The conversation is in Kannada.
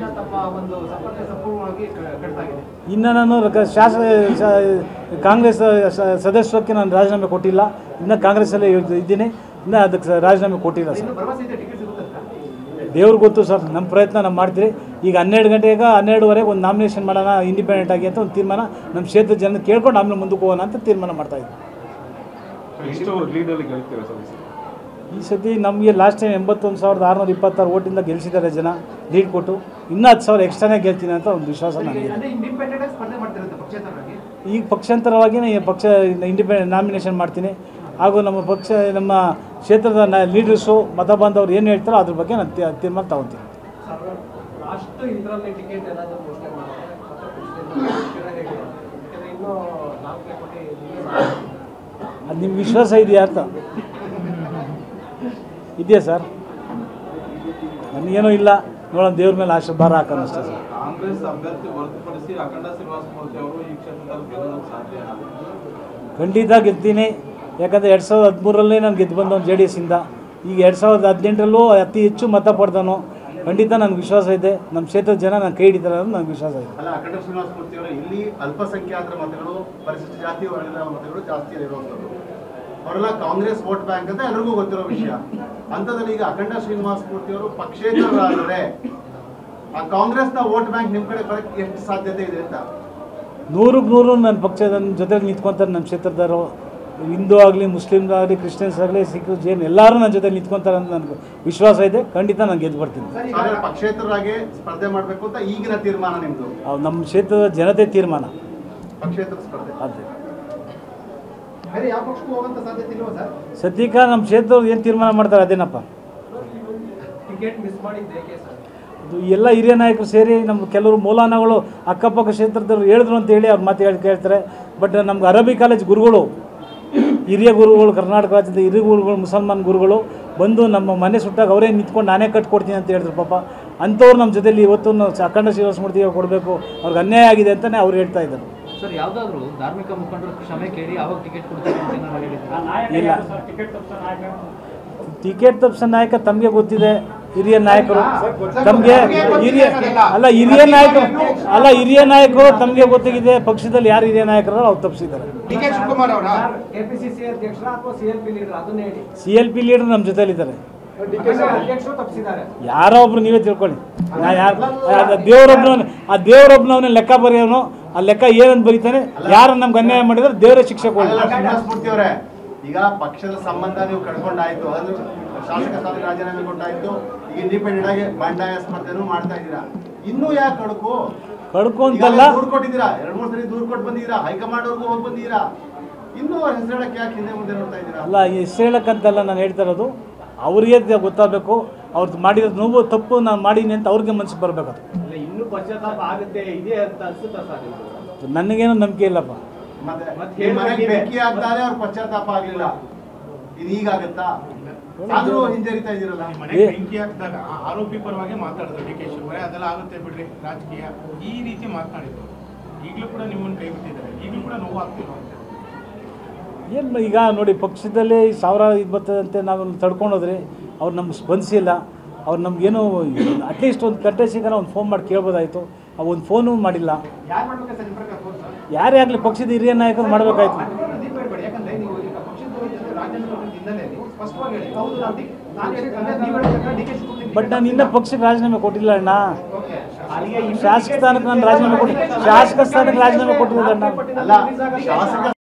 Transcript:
ತಮ್ಮ ಒಂದು ಸಂಪರ್ಕ ಸಂಪೂರ್ಣವಾಗಿ ಕ- ಕಡಿತ ಆಗಿದೆ ಇನ್ನು ನಾನು ಕ- ಶಾಸಕ ಶ- ಕಾಂಗ್ರೆಸ್ ಸ- ಸದಸ್ಯತ್ವಕ್ಕೆ ನಾನು ರಾಜೀನಾಮೆ ಕೊಟ್ಟಿಲ್ಲ ಇನ್ನು ಕಾಂಗ್ರೆಸ್ಸಲ್ಲೇ ಇದ್- ಇದ್ದೀನಿ ಇನ್ನು ಅದಕ್ಕೆ ಸ- ರಾಜೀನಾಮೆ ಕೊಟ್ಟಿಲ್ಲ ಸರ್ ಇನ್ನು ಭರವಸೆ ಇದೆ ಟಿಕೆಟ್ ಸಿಗುತ್ತೆ ಅಂತ ದೇವ್ರಿಗೆ ಗೊತ್ತು ಸರ್ ನಮ್ಮ ಪ್ರಯತ್ನ ನಾವು ಮಾಡ್ತೀರಿ ಈಗ ಹನ್ನೆರಡು ಗಂಟೆಗೆ ಹನ್ನೆರಡುವರೆಗೆ ಒಂದು ನಾಮಿನೇಷನ್ ಮಾಡೋಣ ಇಂಡಿಪೆಂಡೆಂಟ್ ಆಗಿ ಅಂತ ಒಂದು ತೀರ್ಮಾನ ನಮ್ಮ ಕ್ಷೇತ್ರದ ಜನ ಕೇಳ್ಕೊಂಡು ಆಮೇಲೆ ಮುಂದಕ್ಕೆ ಹೋಗೋಣ ಅಂತ ತೀರ್ಮಾನ ಮಾಡ್ತಾ ಇದ್ದೀವಿ ಎಷ್ಟು ಲೀಡಲ್ಲಿ ಗೆಲ್ತೀರಾ ಸರ್ ಈ ಸಲ? ಈ ಸತಿ ನಮಗೆ ಲಾಸ್ಟ್ ಟೈಮ್ ಎಂಬತ್ತೊಂದು ಸಾವಿರದ ಆರುನೂರ ಇಪ್ಪತ್ತಾರು ಓಟಿಂದ ಗೆಲ್ಲಿಸಿದ್ದಾರೆ ಜನ ಲೀಡ್ ಕೊಟ್ಟು ಇನ್ನೂ ಹತ್ತು ಸಾವಿರ ಎಕ್ಸ್ಟ್ರಾನೇ ಗೆಲ್ತೀನಿ ಅಂತ ಒಂದು ವಿಶ್ವಾಸ ನನಗೆ ಅಂದ್ರೆ ಇಂಡಿಪೆಂಡೆಂಟ್ ಆಗಿ ಸ್ಪರ್ಧೆ ಮಾಡ್ತಿರುತ್ತೆ ಪಕ್ಷೇತರರಾಗಿ ಈಗ ಪಕ್ಷಾಂತರವಾಗಿ ನಾನು ಈ ಪಕ್ಷ ಇಂಡಿಪೆಂಡೆಂಟ್ ನಾಮಿನೇಷನ್ ಮಾಡ್ತೀನಿ ಹಾಗೂ ನಮ್ಮ ಪಕ್ಷ ನಮ್ಮ ಕ್ಷೇತ್ರದ ಲೀಡರ್ಸು ಮತ ಬಾಂಧವರು ಏನು ಹೇಳ್ತಾರೋ ಅದ್ರ ಬಗ್ಗೆ ನಾನು ತೀ- ತೀರ್ಮಾನ ತಗೊತೀನಿ ಲಾಸ್ಟ್ ಇದರಲ್ಲಿ ಟಿಕೆಟ್ ಏನಾದರೂ ಘೋಷಣೆ ಮಾಡಿದ್ರೆ ಮತ್ತೆ ಪಕ್ಷದಿಂದ ಸ್ಥಿರ ಹೇಗೆ? ಯಾಕಂದ್ರೆ ಇನ್ನೂ ನಾಲ್ಕನೇ ಕೋಟಿ ಅದು ನಿಮ್ಗೆ ವಿಶ್ವಾಸ ಇದೆಯಾ ಅಂತ ಇದೆಯಾ ಸರ್ ನನಗೇನೋ ಇಲ್ಲ ನೋಡೋಣ ದೇವ್ರ ಮೇಲೆ ಆಶೆ ಭಾರ ಹಾಕೋಣ ಅಷ್ಟೇ ಸರ್ ಕಾಂಗ್ರೆಸ್ ಅಭ್ಯರ್ಥಿ ಹೊರತುಪಡಿಸಿ ಅಖಂಡ ಶ್ರೀನಿವಾಸಮೂರ್ತಿ ಅವರು ಈ ಕ್ಷೇತ್ರದಲ್ಲಿ ಗೆಲ್ಲೋದಕ್ಕೆ ಸಾಧ್ಯ ಖಂಡಿತ ಗೆಲ್ತೀನಿ ಯಾಕಂದರೆ ಎರಡು ಸಾವಿರದ ಹದಿಮೂರಲ್ಲೇ ನಾನು ಗೆದ್ದು ಬಂದವನು ಜೆ ಡಿ ಎಸ್ಸಿಂದ ಈಗ ಎರಡು ಸಾವಿರದ ಹದಿನೆಂಟರಲ್ಲೂ ಅತಿ ಹೆಚ್ಚು ಮತ ಪಡೆದವನು ಖಂಡಿತ ನನಗೆ ವಿಶ್ವಾಸ ಇದೆ ನಮ್ಮ ಕ್ಷೇತ್ರದ ಜನ ನಾನು ಕೈ ಹಿಡಿತಾರೆ ಅನ್ನೋದು ನನಗೆ ವಿಶ್ವಾಸ ಇದೆ ಅಲ್ಲ ಅಖಂಡ ಶ್ರೀನಿವಾಸ ಮೂರ್ತಿ ಅವರು ಇಲ್ಲಿ ಅಲ್ಪಸಂಖ್ಯಾತರ ಮತಗಳು ಪರಿಶಿಷ್ಟ ಜಾತಿ ವರ್ಗದ ಮತಗಳು ಜಾಸ್ತಿ ಇರುವಂಥದ್ದು ಅವರೆಲ್ಲ ಕಾಂಗ್ರೆಸ್ ವೋಟ್ ಬ್ಯಾಂಕ್ ಅಂತ ಎಲ್ರಿಗೂ ಗೊತ್ತಿರೋ ವಿಷಯ ಅಂಥದ್ರಲ್ಲಿ ಈಗ ಅಖಂಡ ಶ್ರೀನಿವಾಸ ಮೂರ್ತಿ ಅವರು ಪಕ್ಷೇತರರಾದರೆ ಆ ಕಾಂಗ್ರೆಸ್ನ ವೋಟ್ ಬ್ಯಾಂಕ್ ನಿಮ್ಮ ಕಡೆ ಬರಕ್ಕೆ ಎಷ್ಟು ಸಾಧ್ಯತೆ ಇದೆ ಅಂತ ನೂರಕ್ಕೆ ನೂರು ನನ್ನ ಪಕ್ಷದ ನನ್ನ ಜೊತೆಗೆ ನಿಂತ್ಕೊತಾರೆ ನಮ್ಮ ಕ್ಷೇತ್ರದವರು ಹಿಂದೂ ಆಗಲಿ ಮುಸ್ಲಿಮ್ಸ್ ಆಗಲಿ ಕ್ರಿಶ್ಚಿಯನ್ಸ್ ಆಗಲಿ ಸಿಖ್ರು ಜೈನ್ ಎಲ್ಲರೂ ನನ್ನ ಜೊತೆ ನಿಂತ್ಕೊತಾರೆ ಅಂತ ನನಗೆ ವಿಶ್ವಾಸ ಇದೆ ಖಂಡಿತ ನಾನು ಗೆದ್ದು ಬರ್ತೀನಿ ಹಾಗಾದ್ರೆ ಪಕ್ಷೇತರರಾಗಿ ಸ್ಪರ್ಧೆ ಮಾಡಬೇಕು ಅಂತ ಈಗಿನ ತೀರ್ಮಾನ ನಿಮ್ದು ಅವು ನಮ್ಮ ಕ್ಷೇತ್ರದ ಜನತೆ ತೀರ್ಮಾನ ಪಕ್ಷೇತರ ಸ್ಪರ್ಧೆ ಅದೇ ಬೇರೆ ಯಾವ ಪಕ್ಷಕ್ಕೂ ಹೋಗುವಂತ ಸಾಧ್ಯತೆ ಇಲ್ವಾ ಸರ್ ಸದ್ಯಕ್ಕೆ ನಮ್ಮ ಕ್ಷೇತ್ರದವ್ರು ಏನು ತೀರ್ಮಾನ ಮಾಡ್ತಾರೆ ಅದೇನಪ್ಪ ಟಿಕೆಟ್ ಮಿಸ್ ಮಾಡಿದ್ದು ಏಕೆ ಸರ್ ಇದು ಎಲ್ಲ ಹಿರಿಯ ನಾಯಕರು ಸೇರಿ ನಮ್ಮ ಕೆಲವರು ಮೌಲಾನಗಳು ಅಕ್ಕಪಕ್ಕ ಕ್ಷೇತ್ರದವ್ರು ಹೇಳಿದ್ರು ಅಂತ ಹೇಳಿ ಅವ್ರು ಮಾತು ಹೇಳಿ ಕೇಳ್ತಾರೆ ಬಟ್ ನಮ್ಗೆ ಅರಬಿ ಕಾಲೇಜ್ ಗುರುಗಳು ಹಿರಿಯ ಗುರುಗಳು ಕರ್ನಾಟಕ ರಾಜ್ಯದ ಹಿರಿಯ ಗುರುಗಳು ಮುಸಲ್ಮಾನ್ ಗುರುಗಳು ಬಂದು ನಮ್ಮ ಮನೆ ಸುಟ್ಟಾಗ ಅವರೇ ನಿಂತ್ಕೊಂಡು ನಾನೇ ಕಟ್ಕೊಡ್ತೀನಿ ಅಂತ ಹೇಳಿದ್ರು ಪಾಪ ಅಂಥವ್ರು ನಮ್ಮ ಜೊತೆಲಿ ಇವತ್ತು ನಾವು ಅಖಂಡ ಶ್ರೀನಿವಾಸಮೂರ್ತಿಗೆ ಕೊಡಬೇಕು ಅವ್ರಿಗೆ ಅನ್ಯಾಯ ಆಗಿದೆ ಅಂತಲೇ ಅವ್ರು ಹೇಳ್ತಾ ಇದ್ದಾರೆ ಸರ್ ಯಾವ್ದಾದ್ರು ಧಾರ್ಮಿಕ ಮುಖಂಡರು ಕ್ಷಮೆ ಕೇಳಿ ಅವಾಗ ಟಿಕೆಟ್ ಕೊಡ್ತಾರೆ ಅಂತ ಏನಾದ್ರು ಹೇಳಿದ್ರು ಇಲ್ಲ ಟಿಕೆಟ್ ತಪ್ಪಿಸೋ ನಾಯಕ ತಮಗೆ ಗೊತ್ತಿದೆ ಹಿರಿಯ ನಾಯಕರು ತಮಗೆ ಹಿರಿಯ ಅಲ್ಲ ಹಿರಿಯ ನಾಯಕರು ಅಲ್ಲ ಹಿರಿಯ ನಾಯಕರು ತಮಗೆ ಗೊತ್ತಿದೆ ಪಕ್ಷದಲ್ಲಿ ಯಾರು ಹಿರಿಯ ನಾಯಕರು ಅವ್ರು ತಪ್ಪಿಸಿದ್ದಾರೆ ಡಿ ಕೆ ಶಿವಕುಮಾರ್ ಅವರ ಕೆಪಿಸಿಸಿ ಅಧ್ಯಕ್ಷರ ಅಥವಾ ಸಿ ಎಲ್ ಪಿ ಲೀಡರ್ ಅದನ್ನ ಹೇಳಿ ಸಿ ಎಲ್ ಪಿ ಲೀಡರ್ ನಮ್ಮ ಜೊತೆಲಿದ್ದಾರೆ ಅಧ್ಯಕ್ಷರು ತಪ್ಪಿಸಿದ್ದಾರೆ ಯಾರೋ ಒಬ್ರು ನೀವೇ ತಿಳ್ಕೊಳ್ಳಿ ನಾ ಯಾರು ದೇವರೊಬ್ಬನವನು ಆ ದೇವರೊಬ್ಬನವನೇ ಲೆಕ್ಕ ಬರೆಯೋನು ಆ ಲೆಕ್ಕ ಏನಂತ ಬರೀತಾನೆ ಯಾರು ನಮ್ಗೆ ಅನ್ಯಾಯ ಮಾಡಿದ್ರೆ ದೇವರೇ ಶಿಕ್ಷೆ ಕೊಡಲಿ ಅಲ್ಲ ಶ್ರೀನಿವಾಸ ಮೂರ್ತಿ ಅವರೇ ಈಗ ಪಕ್ಷದ ಸಂಬಂಧ ನೀವು ಕಳ್ಕೊಂಡಾಯ್ತು ಅದು ಶಾಸಕ ಸ್ಥಾನಕ್ಕೆ ರಾಜೀನಾಮೆ ಕೊಟ್ಟಾಯ್ತು ಈಗ ಇಂಡಿಪೆಂಡೆಂಟ್ ಆಗಿ ಬಂಡಾಯ ಸ್ಪರ್ಧೆನೂ ಮಾಡ್ತಾ ಇದ್ದೀರಾ ಇನ್ನೂ ಯಾಕೆ ಕಡ್ಕು ಕಡ್ಕೊಂತಲ್ಲ ಈಗಾಗಲೇ ದೂರು ಕೊಟ್ಟಿದ್ದೀರಾ ಎರಡು ಮೂರು ಸರಿ ದೂರು ಕೊಟ್ಟು ಬಂದಿದ್ದೀರಾ ಹೈಕಮಾಂಡ್ ಅವ್ರಿಗೂ ಹೋಗಿ ಬಂದಿದ್ದೀರಾ ಇನ್ನೂ ಹೆಸರು ಹೇಳಕ್ಕೆ ಯಾಕೆ ಹಿಂದೆ ಮುಂದೆ ನೋಡ್ತಾ ಇದ್ದೀರಾ ಅಲ್ಲ ಹೆಸರು ಹೇಳಕ್ಕಂತಲ್ಲ ನಾನು ಹೇಳ್ತಾ ಇರೋದು ಅವ್ರಿಗೆ ತ- ಗೊತ್ತಾಗಬೇಕು ಅವ್ರದ್ದು ಮಾಡಿರೋ ನೋವು ತಪ್ಪು ನಾನು ಮಾಡೀನಿ ಅಂತ ಅವ್ರಿಗೆ ಮನಸ್ಸಿಗೆ ಬರಬೇಕು ಅಲ್ಲ ಇನ್ನೂ ಪಶ್ಚಾತ್ತಾಪ ಆಗುತ್ತೆ ಇದೆ ಅಂತ ಅನ್ಸುತ್ತಾ ಸರ್ ನನಗೇನು ನಂಬಿಕೆ ಇಲ್ಲಪ್ಪ ಮತ್ತೆ ಮತ್ತೆ ನಿಮ್ಮ ಮನೆಗೆ ಹೇಳ್ಬೇಕಿದೆ. ಬೆಂಕಿ ಆಗ್ತಾರೆ ಅವ್ರ ಪಶ್ಚಾತ್ತಾಪ ಆಗ್ಲಿಲ್ಲ ಇದು ಈಗಾಗತ್ತಾ ಆದ್ರೂ ಹಿಂಜರಿತಾ ಇದ್ದೀರಲ್ಲ ಮನೆಗೆ ಬೆಂಕಿ ಹಾಕಿದಾಗ ಆರೋಪಿ ಪರವಾಗಿ ಮಾತಾಡಿದ್ರು ಡಿ ಕೆ ಶಿವಕುಮಾರ್ ಅದೆಲ್ಲ ಆಗುತ್ತೆ ಬಿಡ್ರಿ ರಾಜಕೀಯ ಈ ರೀತಿ ಮಾತನಾಡಿದ್ರು ಈಗಲೂ ಕೂಡ ನಿಮ್ಮನ್ನು ಕೈ ಬಿಟ್ಟಿದ್ದಾರೆ ಈಗಲೂ ಕೂಡ ನೋವು ಆಗ್ತಿಲ್ಲ ಅಂತ ಏನು ಈಗ ನೋಡಿ ಪಕ್ಷದಲ್ಲೇ ಈ ಸಾವಿರ ಇದು ಬರ್ತದಂತೆ ನಾವು ತಡ್ಕೊಂಡೋದ್ರಿ ಅವ್ರು ನಮ್ಗೆ ಸ್ಪಂದಿಸಿಲ್ಲ ಅವ್ರು ನಮಗೇನು ಅಟ್ಲೀಸ್ಟ್ ಒಂದು ಕಟ್ಟೆ ಸಿಗೋಣ ಒಂದು ಫೋನ್ ಮಾಡಿ ಕೇಳ್ಬೋದಾಯಿತು ಆ ಒಂದು ಫೋನು ಮಾಡಿಲ್ಲ ಯಾರು ಮಾಡ್ಬೇಕು ಸರ್ ನಿಮ್ಮ ಪ್ರಕಾರ ಫೋನ್ ಸರ್ ಯಾರೇ ಆಗಲಿ ಪಕ್ಷದ ಹಿರಿಯ ನಾಯಕರು ಮಾಡಬೇಕಾಯ್ತು ಪ್ರದೀಪ್ ಹೇಳ್ಬೇಡಿ ಯಾಕಂದ್ರೆ ನೀವು ಈಗ ಪಕ್ಷದ ಜೊತೆ ರಾಜೀನಾಮೆ ಹಿನ್ನೆಲೆ ನೀವು ಸ್ಪಷ್ಟವಾಗಿ ಹೇಳಿ ಹೌದು ನಾನು ಡಿ- ನಾನು ಹೇಳಿದ್ರೆ ನೀವು ಹೇಳಿದ್ರೆ ಡಿ ಕೆ ಶಿವಕುಮಾರ್ ಬಟ್ ನಾನು ಇನ್ನೂ ಪಕ್ಷಕ್ಕೆ ರಾಜೀನಾಮೆ ಕೊಟ್ಟಿಲ್ಲ ಅಣ್ಣ ಓಕೆ. ಅಲ್ಲಿಗೆ ಶಾಸಕ ಸ್ಥಾನಕ್ಕೆ ನಾನು ರಾಜೀನಾಮೆ ಕೊಟ್ಟು ಶಾಸಕ ಸ್ಥಾನಕ್ಕೆ ರಾಜೀನಾಮೆ ಕೊಟ್ಟಿಲ್ಲ ಅಣ್ಣ ಅಲ್ಲ ಶಾಸಕ